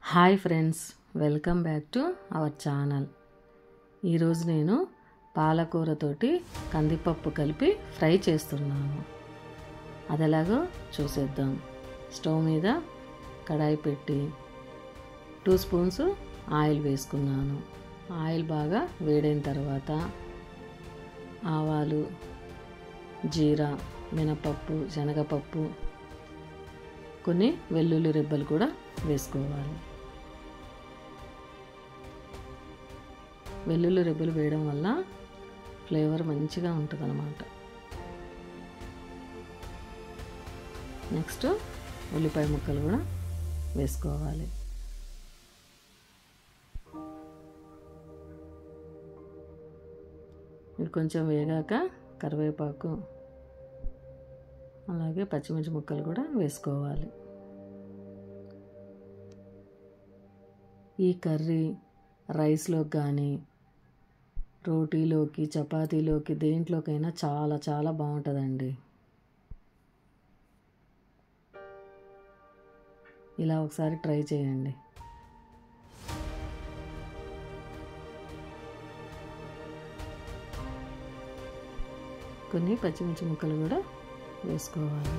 hi friends welcome back to our channel ఈరోజు నేను పాలకూరతోటి కందిపప్పు కలిపి ఫ్రై చేస్తున్నాను అది ఎలాగో చూసేద్దాం స్టవ్ మీద కడాయి పెట్టి టూ స్పూన్స్ ఆయిల్ వేసుకున్నాను ఆయిల్ బాగా వేడైన తర్వాత ఆవాలు జీరా మినపప్పు శనగపప్పు కొన్ని వెల్లుల్లి రెబ్బలు కూడా వేసుకోవాలి వెల్లుల్లి రెబ్బలు వేయడం వల్ల ఫ్లేవర్ మంచిగా ఉంటుంది అన్నమాట నెక్స్ట్ ఉల్లిపాయ ముక్కలు కూడా వేసుకోవాలి ఇది కొంచెం వేగాక కరివేపాకు అలాగే పచ్చిమిర్చి ముక్కలు కూడా వేసుకోవాలి ఈ కర్రీ రైస్లోకి కానీ రోటీలోకి చపాతీలోకి దేంట్లోకైనా చాలా చాలా బాగుంటుందండి ఇలా ఒకసారి ట్రై చేయండి కొన్ని పచ్చిమిర్చి ముక్కలు కూడా వేసుకోవాలి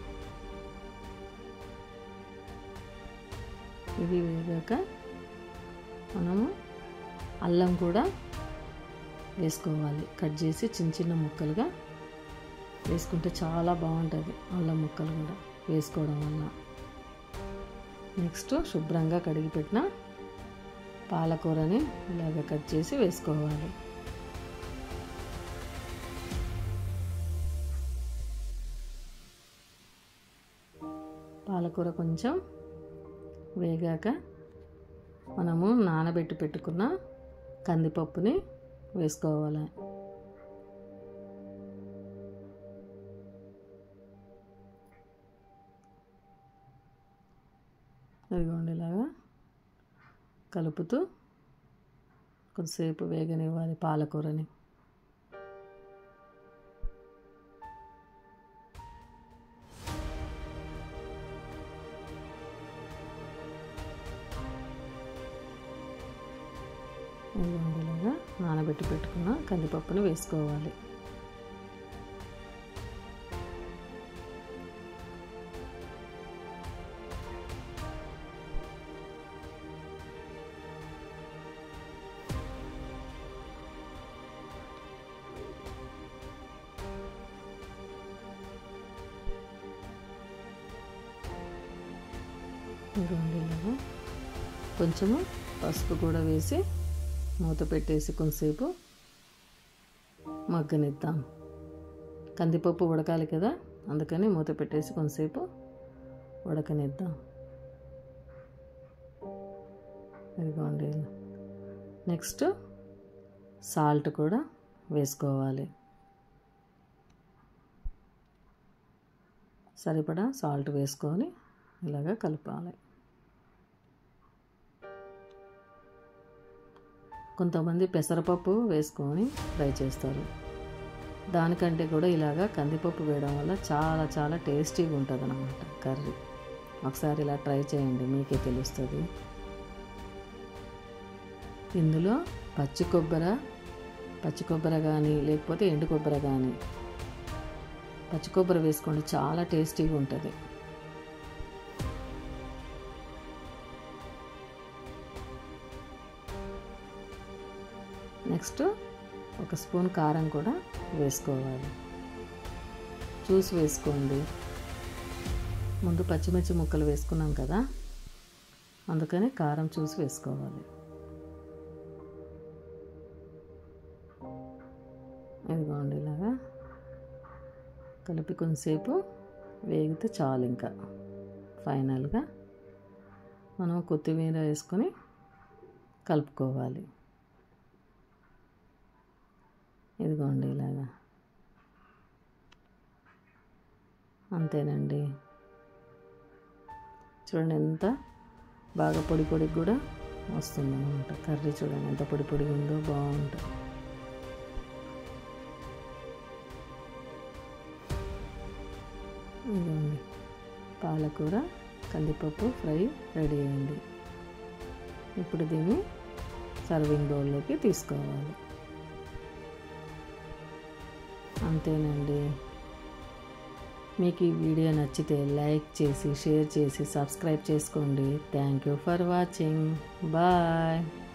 ఇవి వేగాక మనము అల్లం కూడా వేసుకోవాలి కట్ చేసి చిన్న చిన్న ముక్కలుగా వేసుకుంటే చాలా బాగుంటుంది అల్లం ముక్కలు కూడా వేసుకోవడం వల్ల నెక్స్ట్ శుభ్రంగా కడిగి పెట్టిన పాలకూరని ఇలాగ కట్ చేసి వేసుకోవాలి పాలకూర కొంచెం వేగాక మనము నానబెట్టి పెట్టుకున్న కందిపప్పుని వేసుకోవాలి అదిగోండి ఇలాగా కలుపుతూ కొద్దిసేపు వేగనివ్వాలి పాలకూరని ఇలాగా నానబెట్టి పెట్టుకున్న కందిపప్పుని వేసుకోవాలి ఇదిగోండి ఇలాగా కొంచెము పసుపు కూడా వేసి మూత పెట్టేసి కొంతసేపు మగ్గనిద్దాం కందిపప్పు ఉడకాలి కదా అందుకని మూత పెట్టేసి కొంతసేపు ఉడకనిద్దాం ఇదిగోండి నెక్స్ట్ సాల్ట్ కూడా వేసుకోవాలి సరిపడా సాల్ట్ వేసుకొని ఇలాగ కలపాలి కొంతమంది పెసరపప్పు వేసుకొని ఫ్రై చేస్తారు దానికంటే కూడా ఇలాగా కందిపప్పు వేయడం వల్ల చాలా చాలా టేస్టీగా ఉంటుంది అన్నమాట కర్రీ ఒకసారి ఇలా ట్రై చేయండి మీకే తెలుస్తుంది ఇందులో పచ్చి కొబ్బరి పచ్చి కొబ్బరి కానీ లేకపోతే ఎండు కొబ్బరి కానీ పచ్చి కొబ్బరి వేసుకోండి చాలా టేస్టీగా ఉంటుంది నెక్స్ట్ ఒక స్పూన్ కారం కూడా వేసుకోవాలి చూసి వేసుకోండి ముందు పచ్చిమిర్చి ముక్కలు వేసుకున్నాం కదా అందుకని కారం చూసి వేసుకోవాలి ఇదిగోండి ఇలాగా కలిపి కొంతసేపు వేగితే చాలు ఇంకా ఫైనల్గా మనం కొత్తిమీర వేసుకొని కలుపుకోవాలి ఇదిగోండి ఇలాగా అంతేనండి చూడండి ఎంత బాగా పొడి పొడికి కూడా వస్తుంది అనమాట కర్రీ చూడండి ఎంత పొడి పొడిగా ఉందో బాగుంటుంది ఇదిగోండి పాలకూర కందిపప్పు ఫ్రై రెడీ అయింది ఇప్పుడు దీన్ని సర్వింగ్ బౌల్లోకి తీసుకోవాలి అంతేనండి మీకు ఈ వీడియో నచ్చితే లైక్ చేసి షేర్ చేసి సబ్స్క్రైబ్ చేసుకోండి thank you for watching bye